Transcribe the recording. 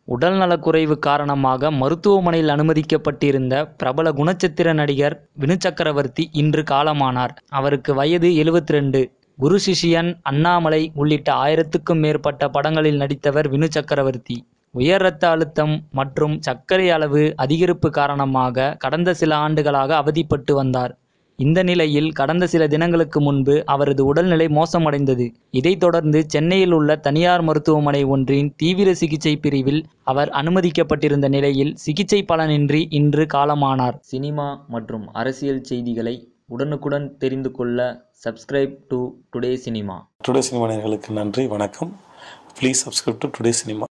உடல்நலக்குறைவு காரணமாக மருத்துவமனையில் அனுமதிக்கப்பட்டிருந்த பிரபல குணச்சித்திர நடிகர் வினு சக்கரவர்த்தி இன்று காலமானார் அவருக்கு வயது எழுபத்தி ரெண்டு குரு சிஷ்யன் அண்ணாமலை உள்ளிட்ட ஆயிரத்துக்கும் மேற்பட்ட படங்களில் நடித்தவர் வினு சக்கரவர்த்தி உயர் இரத்த அழுத்தம் மற்றும் சர்க்கரை அளவு அதிகரிப்பு காரணமாக கடந்த சில ஆண்டுகளாக அவதிப்பட்டு வந்தார் இந்த நிலையில் கடந்த சில தினங்களுக்கு முன்பு அவரது உடல்நிலை மோசமடைந்தது இதைத் தொடர்ந்து சென்னையில் உள்ள தனியார் மருத்துவமனை ஒன்றின் தீவிர சிகிச்சை பிரிவில் அவர் அனுமதிக்கப்பட்டிருந்த நிலையில் சிகிச்சை பலனின்றி இன்று காலமானார் சினிமா மற்றும் அரசியல் செய்திகளை உடனுக்குடன் தெரிந்து கொள்ள subscribe to Today Cinema Today Cinema நேயர்களுக்கு நன்றி வணக்கம் please subscribe to Today cinema